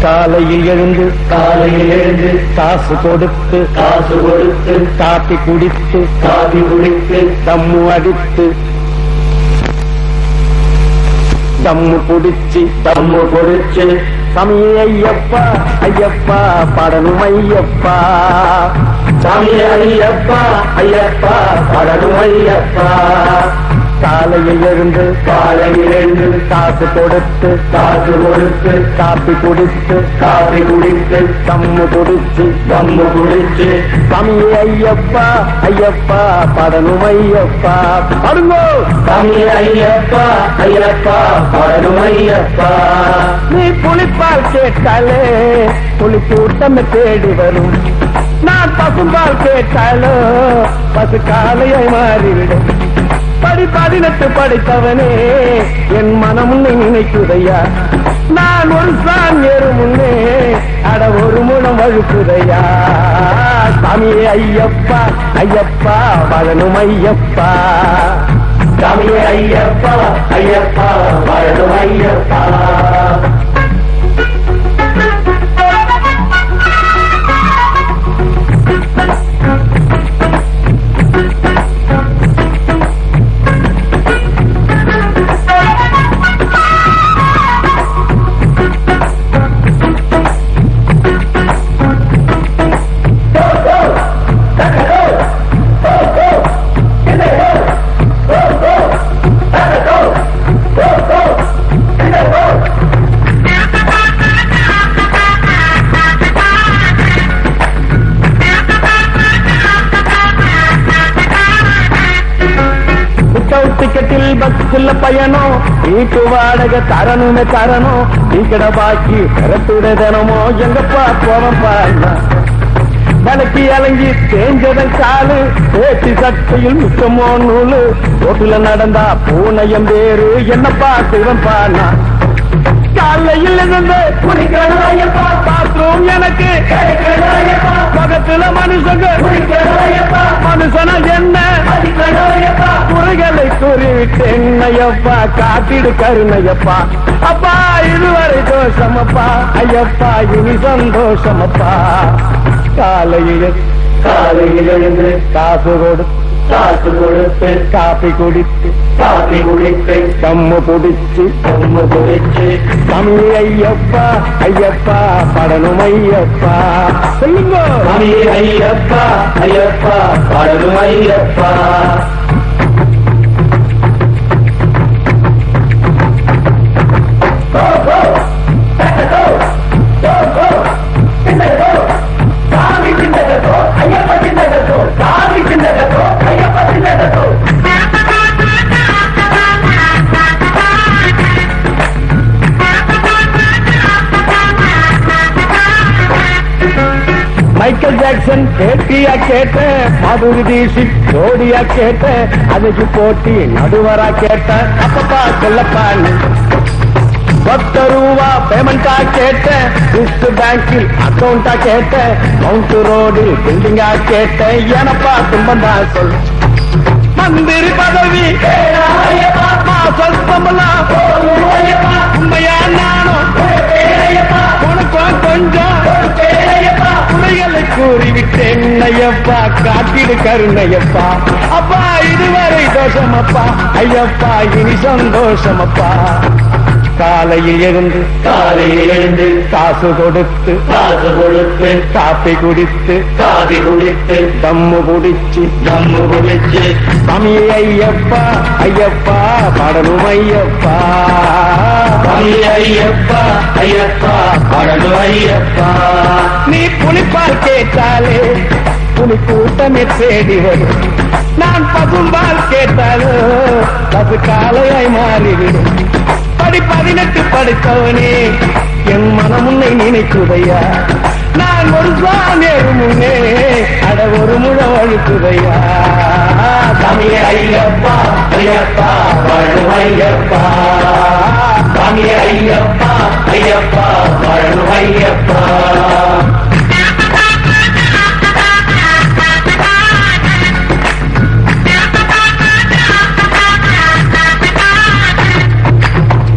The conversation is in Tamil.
காலையில் எழுந்து காலையில் எழுந்து காசு கொடுத்து காசு கொடுத்து காப்பி குடித்து காபி குடித்து தம்மு அடித்து தம்மு குடிச்சு தம்மு கொடுத்து சமய ஐயப்பா ஐயப்பா படணும் ஐயப்பா சாமி ஐயப்பா ஐயப்பா படணும் ஐயப்பா காலையில் எழுந்து காலையில் எழுந்து காசு கொடுத்து காசு கொடுத்து காப்பி குடித்து காபி குடித்து தம்மு குடிச்சு தம்மு குடிச்சு சமய ஐயப்பா ஐயப்பா படணும் ஐயப்பா படுங்கோ சாமி ஐயப்பா ஐயப்பா படணும் ஐயப்பா நீ புலிப்பால் கேட்டாலே புலி கூட்டம் தேடி வரும் நான் பசும்பால் கேட்டாலோ பசு காலையை மாறிவிடும் படி பதினெட்டு படித்தவனே என் மனம் உன்னை நினைக்குதையா நான் ஒரு சான் ஏறு முன்னே அட ஒரு முடம் வழுக்குதையா சாமி ஐயப்பா ஐயப்பா பழனும் ஐயப்பா சாமி ஐயப்பா ஐயப்பா படணும் ஐயப்பா வித்தவுட் டிக்கெட்டில் பஸ்ல பயணம் வீட்டு வாடகை தரணுமே தரணும் டீக்கட பாக்கி பிறத்துட தினமோ எங்கப்பா போவப்பா விலைக்கு இறங்கி தேஞ்சதன் காலு பேட்டி சட்டையில் முச்சமோ நூலு ரோட்டுல நடந்தா பூனையம் பேரு என்னப்பா சிவன்பா நான் காலையில் இருந்து குடிக்கணும் ஐயப்பா பாத்ரூம் எனக்கு கிடைக்கணும் ஐயப்பா பக்கத்துல மனுஷங்க குடிக்கணும் ஐயப்பா மனுஷனா என்ன மதிக்கணும் ஐயப்பா குறைகளை கூறிவிட்டு என்னையப்பா காத்திடு கருணையப்பா அப்பா இதுவரை தோஷமப்பா ஐயப்பா இனி சந்தோஷமப்பா காலையில் காலையில் எழுந்து காசு கொடுத்து காசு கொடுத்து காப்பி குடித்து காபி குடித்து தம்மு குடிச்சு தம்மு குடிச்சு தமிழ் ஐயப்பா ஐயப்பா படணும் ஐயப்பா சொல்லுங்க சாமி ஐயப்பா ஐயப்பா படணும் ஐயப்பா சாமி சின்னதோ ஐயப்பா சின்னதோ சாமி சின்னதோ ஐயப்பா சின்னதோ மைக்கேல் ஜாக்சன் பேட்டியா கேட்டேன் மதுரி தீஷித் ஜோடியா கேட்டேன் அதுக்கு போட்டி நடுவரா கேட்டேன் அப்பப்பா சொல்லப்பா நீ பத்து ரூபா பேமெண்டா கேட்டேன் ரிஸ்ட் பேங்கில் அக்கௌண்டா கேட்டேன் மவுண்ட் ரோடில் பில்டிங்கா கேட்டேன் எனப்பா தும்பந்தா சொல் மந்திரி பதவி ஐயப்பா மாசம் சம்பளம் ஐயப்பா உண்மையா நானும் ஐயப்பா உனக்கும் கொஞ்சம் ஐயப்பா குறைகளை கூறிவிட்டு என்னையப்பா காத்திடு கருணையப்பா அப்பா இதுவரை தோஷமப்பா ஐயப்பா இனி சந்தோஷமப்பா காலையில் எழுந்து காலையில் எழுந்து காசு கொடுத்து காசு கொடுத்து காப்பி குடித்து காபி குடித்து தம்மு குடிச்சு தம்மு குடிச்சு சாமி ஐயப்பா ஐயப்பா படணும் ஐயப்பா சாமி ஐயப்பா ஐயப்பா படணும் ஐயப்பா நீ புலிப்பால் கேட்டாலே புலி கூட்டமே தேடி வரும் நான் பசும்பால் கேட்டாலோ பசு காலையாய் மாறிவிடும் படி பதினெட்டு படித்தவனே என் மனம் உன்னை நினைக்குதையா நான் ஒரு சாமேறு முன்னே அட ஒரு முழ வழுக்குதையா சாமி ஐயப்பா ஐயப்பா படணும் ஐயப்பா சாமி ஐயப்பா ஐயப்பா படணும் ஐயப்பா